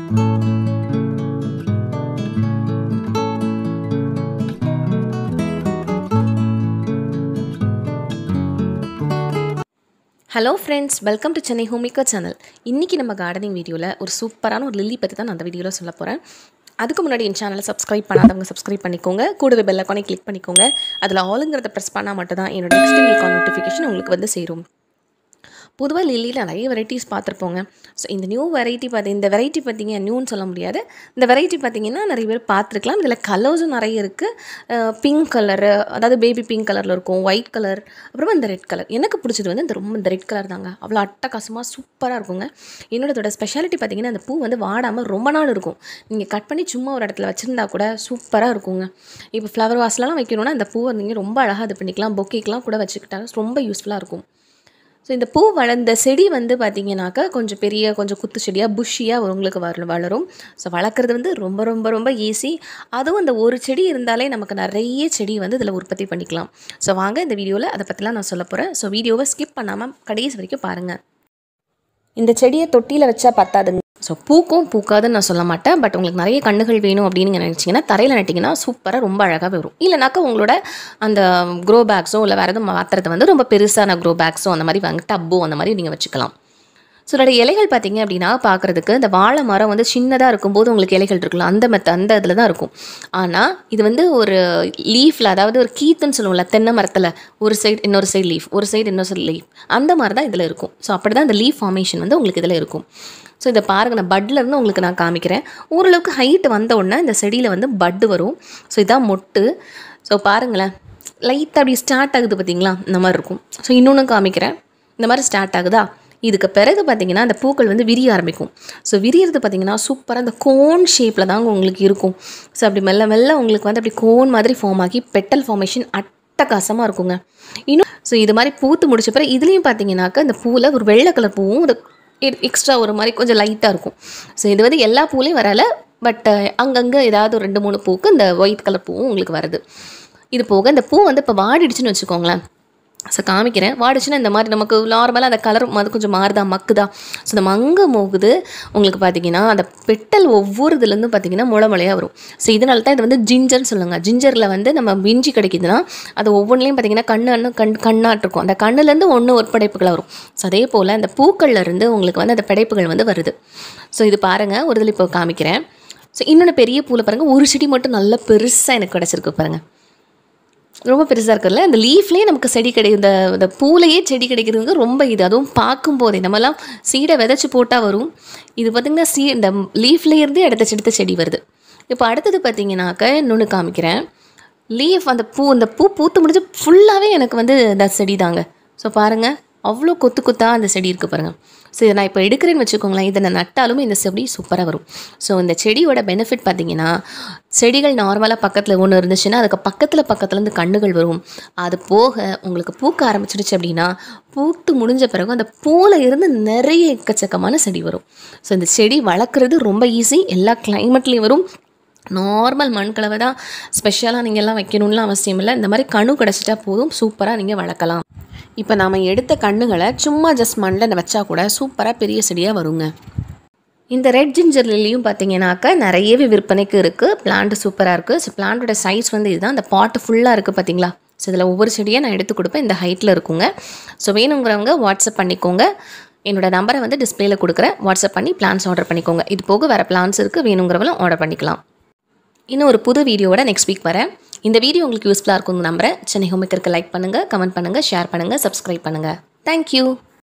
hello friends welcome to Chennai Homika channel இன்றைக்கி நம்ம gardening வீடியோவில் ஒரு சூப்பரான ஒரு லில்லி பற்றி தான் நான் அந்த வீடியோவில் சொல்ல போகிறேன் அதுக்கு முன்னாடி என் சேனலை சப்ஸ்கிரைப் பண்ணாதவங்க சப்ஸ்கிரைப் பண்ணிக்கோங்க கூடவே பெல் ஐக்கானை கிளிக் பண்ணிக்கோங்க அதில் ஆளுங்கிறத ப்ரெஸ் பண்ணால் மட்டும் தான் என்னோட நெக்ஸ்ட் வீக் நோட்டிஃபிகேஷன் உங்களுக்கு வந்து சேரும் பொதுவாக லில்லியில் நிறைய வெரைட்டிஸ் பார்த்துருப்போங்க ஸோ இந்த நியூ வெரைட்டி பார்த்தி இந்த வெரைட்டி பார்த்தீங்க நியூன்னு சொல்ல முடியாது இந்த வெரைட்டி பார்த்தீங்கன்னா நிறைய பேர் பார்த்துருக்கலாம் இதில் கலர்ஸும் நிறைய இருக்குது பிங்க் கலரு அதாவது பேபி பிங்க் கலரில் இருக்கும் ஒயிட் கலர் அப்புறமா இந்த ரெட் கலர் எனக்கு பிடிச்சது வந்து இந்த ரொம்ப இந்த ரெட் கலர் தாங்க அவ்வளோ அட்டகாசமாக சூப்பராக இருக்குங்க என்னோடதோட ஸ்பெஷாலிட்டி பார்த்தீங்கன்னா அந்த பூ வந்து வாடாமல் ரொம்ப நாள் இருக்கும் நீங்கள் கட் பண்ணி சும்மா ஒரு இடத்துல வச்சுருந்தா கூட சூப்பராக இருக்குங்க இப்போ ஃப்ளவர் வாஸ்லலாம் வைக்கணும்னா இந்த பூவை நீங்கள் ரொம்ப அழகாக இது பண்ணிக்கலாம் பொக்கேக்கெலாம் கூட வச்சுக்கிட்டா ரொம்ப யூஸ்ஃபுல்லாக இருக்கும் ஸோ இந்த பூ வளர்ந்த செடி வந்து பார்த்திங்கனாக்கா கொஞ்சம் பெரிய கொஞ்சம் குத்து செடியாக புஷ்ஷியாக உங்களுக்கு வர வளரும் ஸோ வளர்க்குறது வந்து ரொம்ப ரொம்ப ரொம்ப ஈஸி அதுவும் இந்த ஒரு செடி இருந்தாலே நமக்கு நிறைய செடி வந்து இதில் உற்பத்தி பண்ணிக்கலாம் ஸோ வாங்க இந்த வீடியோவில் அதை பற்றிலாம் நான் சொல்ல போகிறேன் ஸோ வீடியோவை ஸ்கிப் பண்ணாமல் கடைசி வரைக்கும் பாருங்கள் இந்த செடியை தொட்டியில் வச்சா பத்தாதுங்க ஸோ பூக்கும் பூக்காதுன்னு நான் சொல்ல மாட்டேன் பட் உங்களுக்கு நிறைய கண்ணுகள் வேணும் அப்படின்னு நீங்கள் நினச்சிங்கன்னா தரையில் நட்டிங்கன்னா சூப்பராக ரொம்ப அழகாக வரும் இல்லைனாக்கா உங்களோட அந்த க்ரோ பேக்ஸோ இல்லை வேறு எதுவும் மாற்றுறது வந்து ரொம்ப பெருசான க்ரோ பேக்ஸோ அந்த மாதிரி வாங்க டப்போ அந்த மாதிரி நீங்கள் வச்சுக்கலாம் ஸோ இதோட இலைகள் பார்த்தீங்க அப்படின்னா பார்க்குறதுக்கு இந்த வாழை மரம் வந்து சின்னதாக இருக்கும்போது உங்களுக்கு இலைகள் இருக்குல்ல அந்த மெத்த அந்த இதில் தான் இருக்கும் ஆனால் இது வந்து ஒரு லீஃபில் அதாவது ஒரு கீத்துன்னு சொல்லுவோம்ல தென்னை மரத்தில் ஒரு சைடு இன்னொரு சைடு லீஃப் ஒரு சைடு இன்னொரு சைடு லீஃப் அந்த மாதிரி தான் இதில் இருக்கும் ஸோ அப்படி தான் இந்த லீஃப் ஃபார்மேஷன் வந்து உங்களுக்கு இதில் இருக்கும் ஸோ இதை பாருங்கள் நான் பட்டில் இருந்து உங்களுக்கு நான் காமிக்கிறேன் ஓரளவுக்கு ஹைட் வந்த உடனே இந்த செடியில் வந்து பட்டு வரும் ஸோ இதான் மொட்டு ஸோ பாருங்களேன் லைட்டாக அப்படி ஸ்டார்ட் ஆகுது பார்த்தீங்களா இந்த மாதிரி இருக்கும் ஸோ இன்னொன்று காமிக்கிறேன் இந்த மாதிரி ஸ்டார்ட் ஆகுதா இதுக்கு பிறகு பார்த்தீங்கன்னா அந்த பூக்கள் வந்து விரிய ஆரம்பிக்கும் ஸோ விரியறது பார்த்தீங்கன்னா சூப்பராக அந்த கோன் ஷேப்பில் தாங்க உங்களுக்கு இருக்கும் ஸோ அப்படி மெல்ல மெல்ல உங்களுக்கு வந்து அப்படி கோன் மாதிரி ஃபார்ம் ஆகி பெட்டல் ஃபார்மேஷன் அட்டகாசமாக இருக்குங்க இன்னும் ஸோ இது மாதிரி பூத்து முடிச்ச பிறகு இதுலேயும் பார்த்தீங்கன்னாக்கா இந்த பூவில் ஒரு வெள்ளை கலர் பூவும் ஒரு எக்ஸ்ட்ரா ஒரு மாதிரி கொஞ்சம் லைட்டாக இருக்கும் ஸோ இது வந்து எல்லா பூலையும் வரல பட் அங்கங்கே ஏதாவது ஒரு ரெண்டு மூணு பூக்கு இந்த ஒயிட் கலர் பூவும் உங்களுக்கு வருது இது போக இந்த பூ வந்து இப்போ வாடிடுச்சுன்னு வச்சுக்கோங்களேன் ஸோ காமிக்கிறேன் வாடிச்சுன்னா இந்த மாதிரி நமக்கு நார்மலாக அந்த கலர் அது கொஞ்சம் மாறுதா மக்குதா ஸோ இந்த மங்க மோகுது உங்களுக்கு பார்த்தீங்கன்னா அந்த பெட்டல் ஒவ்வொரு இதுலேருந்தும் பார்த்தீங்கன்னா முளை முளையாக வரும் ஸோ இதனால தான் இது வந்து ஜிஞ்சர்னு சொல்லுங்கள் ஜிஞ்சரில் வந்து நம்ம விஞ்சி கிடைக்குதுன்னா அது ஒவ்வொன்றிலையும் பார்த்தீங்கன்னா கண்ணு அண்ணு கண் கண்ணாட்டு இருக்கும் அந்த கண்ணுலேருந்து ஒன்று ஒரு படைப்புகளாக வரும் ஸோ அதே போல் அந்த பூக்கள்ல இருந்து உங்களுக்கு வந்து அந்த படைப்புகள் வந்து வருது ஸோ இது பாருங்கள் ஒரு இதில் இப்போ காமிக்கிறேன் ஸோ இன்னொன்று பெரிய பூவில் பாருங்கள் ஒரு செடி மட்டும் நல்லா பெருசாக எனக்கு கிடச்சிருக்கு பாருங்கள் ரொம்ப பெருசாக இருக்குல்ல இந்த லீஃப்லேயே நமக்கு செடி கிடை இந்த இந்த பூலையே செடி கிடைக்கிறதுங்க ரொம்ப இது அதுவும் பார்க்கும்போதே நம்மலாம் சீடை விதைச்சி போட்டால் வரும் இது பார்த்திங்கன்னா சீ இந்த லீஃப்லேயே எடுத்த எடுத்த செடி வருது இப்போ அடுத்தது பார்த்தீங்கன்னாக்க இன்னொன்று காமிக்கிறேன் லீஃப் அந்த பூ அந்த பூ பூத்து முடிஞ்சு ஃபுல்லாகவே எனக்கு வந்து இந்த செடி தாங்க ஸோ பாருங்கள் அவ்வளோ கொத்து கொத்தாக அந்த செடி இருக்குது பாருங்கள் ஸோ இதை நான் இப்போ எடுக்கிறேன்னு வச்சுக்கோங்களேன் இதை நான் நட்டாலுமே இந்த செடி சூப்பராக வரும் ஸோ இந்த செடியோட பெனிஃபிட் பார்த்தீங்கன்னா செடிகள் நார்மலாக பக்கத்தில் ஒன்று இருந்துச்சுன்னா அதுக்கு பக்கத்தில் பக்கத்துலேருந்து கண்ணுகள் வரும் அது போக உங்களுக்கு பூக்க ஆரம்பிச்சிடுச்சு அப்படின்னா பூத்து முடிஞ்ச பிறகு அந்த பூவில் இருந்து நிறைய எக்கச்சக்கமான செடி வரும் ஸோ இந்த செடி வளர்க்குறது ரொம்ப ஈஸி எல்லா கிளைமேட்லேயும் வரும் நார்மல் மண் கலவை தான் ஸ்பெஷலாக நீங்கள் எல்லாம் வைக்கணும்லாம் அவசியம் இல்லை இந்த மாதிரி கணு கிடச்சிட்டா போதும் சூப்பராக நீங்கள் வளர்க்கலாம் இப்போ நாம் எடுத்த கண்ணுகளை சும்மா ஜஸ்ட் மண்ணில் வச்சா கூட சூப்பராக பெரிய செடியாக வருங்க இந்த ரெட் ஜிஞ்சர் லில்லியும் பார்த்தீங்கன்னாக்கா நிறையவே விற்பனைக்கு இருக்குது பிளான்ட் சூப்பராக இருக்குது ஸோ பிளான்ட்டோட சைஸ் வந்து இதுதான் அந்த பாட்டு ஃபுல்லாக இருக்குது பார்த்தீங்களா ஸோ இதில் ஒவ்வொரு செடியாக நான் எடுத்து கொடுப்பேன் இந்த ஹைட்டில் இருக்குங்க ஸோ வேணுங்கிறவங்க வாட்ஸ்அப் பண்ணிக்கோங்க என்னோட நம்பரை வந்து டிஸ்பிளேல கொடுக்குறேன் வாட்ஸ்அப் பண்ணி பிளான்ஸ் ஆர்டர் பண்ணிக்கோங்க இது போக வேறு பிளான்ஸ் இருக்குது வேணுங்கிறவங்களும் ஆர்டர் பண்ணிக்கலாம் இன்னும் ஒரு புது வீடியோவோட நெக்ஸ்ட் வீக் வரேன் இந்த வீடியோ உங்களுக்கு யூஸ்ஃபுல்லாக இருக்கும்னு நம்புறேன் சென்னை ஹோமிக்கருக்கு லைக் பண்ணுங்கள் கமெண்ட் பண்ணுங்கள் ஷேர் பண்ணுங்கள் சப்ஸ்கிரைப் பண்ணுங்கள் தேங்க்யூ